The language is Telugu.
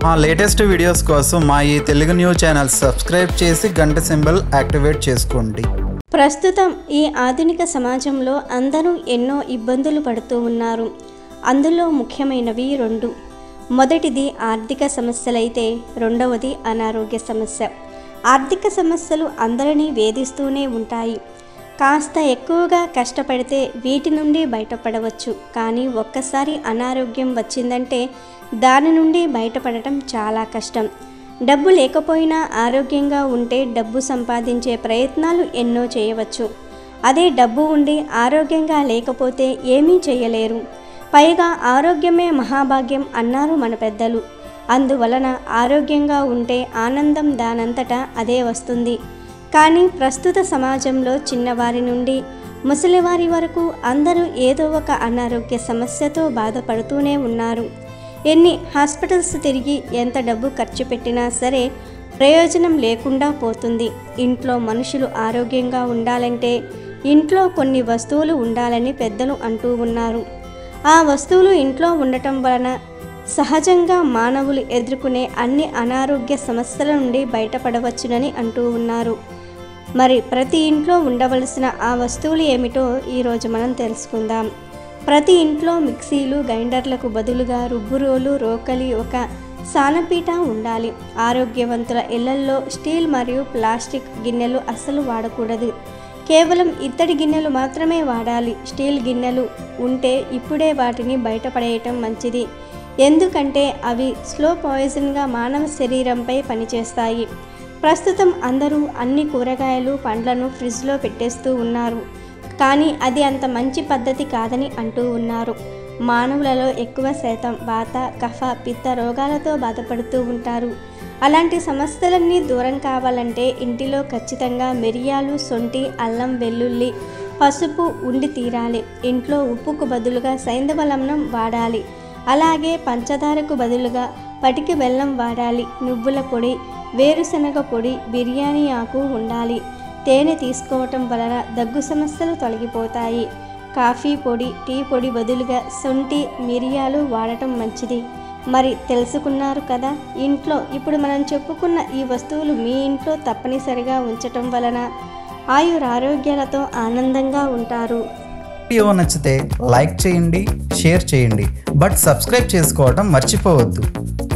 మా లేటెస్ట్ వీడియోస్ కోసం మా ఈ తెలుగు న్యూస్ ఛానల్ సబ్స్క్రైబ్ చేసి గంట సింబల్ యాక్టివేట్ చేసుకోండి ప్రస్తుతం ఈ ఆధునిక సమాజంలో అందరూ ఎన్నో ఇబ్బందులు పడుతూ ఉన్నారు అందులో ముఖ్యమైనవి రెండు మొదటిది ఆర్థిక సమస్యలైతే రెండవది అనారోగ్య సమస్య ఆర్థిక సమస్యలు అందరినీ వేధిస్తూనే ఉంటాయి కాస్త ఎక్కువగా కష్టపడితే వీటి నుండి బయటపడవచ్చు కానీ ఒక్కసారి అనారోగ్యం వచ్చిందంటే దాని నుండి బయటపడటం చాలా కష్టం డబ్బు లేకపోయినా ఆరోగ్యంగా ఉంటే డబ్బు సంపాదించే ప్రయత్నాలు ఎన్నో చేయవచ్చు అదే డబ్బు ఉండి ఆరోగ్యంగా లేకపోతే ఏమీ చేయలేరు పైగా ఆరోగ్యమే మహాభాగ్యం అన్నారు మన పెద్దలు అందువలన ఆరోగ్యంగా ఉంటే ఆనందం దానంతటా అదే వస్తుంది కానీ ప్రస్తుత సమాజంలో చిన్నవారి నుండి ముసలివారి వరకు అందరూ ఏదో ఒక అనారోగ్య సమస్యతో బాధపడుతూనే ఉన్నారు ఎన్ని హాస్పిటల్స్ తిరిగి ఎంత డబ్బు ఖర్చు పెట్టినా సరే ప్రయోజనం లేకుండా పోతుంది ఇంట్లో మనుషులు ఆరోగ్యంగా ఉండాలంటే ఇంట్లో కొన్ని వస్తువులు ఉండాలని పెద్దలు అంటూ ఉన్నారు ఆ వస్తువులు ఇంట్లో ఉండటం వలన సహజంగా మానవులు ఎదుర్కొనే అన్ని అనారోగ్య సమస్యల నుండి బయటపడవచ్చునని అంటూ ఉన్నారు మరి ప్రతి ఇంట్లో ఉండవలసిన ఆ వస్తువులు ఏమిటో ఈరోజు మనం తెలుసుకుందాం ప్రతి ఇంట్లో మిక్సీలు గ్రైండర్లకు బదులుగా రుబ్బురోలు రోకలి ఒక సానపీట ఉండాలి ఆరోగ్యవంతుల ఇళ్లల్లో స్టీల్ మరియు ప్లాస్టిక్ గిన్నెలు అస్సలు వాడకూడదు కేవలం ఇత్తడి గిన్నెలు మాత్రమే వాడాలి స్టీల్ గిన్నెలు ఉంటే ఇప్పుడే వాటిని బయటపడేయటం మంచిది ఎందుకంటే అవి స్లో పాయిజన్గా మానవ శరీరంపై పనిచేస్తాయి ప్రస్తుతం అందరూ అన్ని కూరగాయలు పండ్లను ఫ్రిడ్జ్లో పెట్టేస్తూ ఉన్నారు కానీ అది అంత మంచి పద్ధతి కాదని అంటూ ఉన్నారు మానవులలో ఎక్కువ శాతం వాత కఫ పిత్త రోగాలతో బాధపడుతూ ఉంటారు అలాంటి సమస్యలన్నీ దూరం కావాలంటే ఇంటిలో ఖచ్చితంగా మిరియాలు సొంటి అల్లం వెల్లుల్లి పసుపు ఉండి తీరాలి ఇంట్లో ఉప్పుకు బదులుగా సైంధవ లవణం వాడాలి అలాగే పంచదారకు బదులుగా పటికి బెల్లం వాడాలి నువ్వుల పొడి వేరుశనగ పొడి బిర్యానీ ఆకు ఉండాలి తేనె తీసుకోవటం వలన దగ్గు సమస్యలు తొలగిపోతాయి కాఫీ పొడి టీ పొడి బదులుగా శొంఠి మిరియాలు వాడటం మంచిది మరి తెలుసుకున్నారు కదా ఇంట్లో ఇప్పుడు మనం చెప్పుకున్న ఈ వస్తువులు మీ ఇంట్లో తప్పనిసరిగా ఉంచటం వలన ఆయురారోగ్యాలతో ఆనందంగా ఉంటారు వీడియో నచ్చితే లైక్ చేయండి షేర్ చేయండి బట్ సబ్స్క్రైబ్ చేసుకోవడం మర్చిపోవద్దు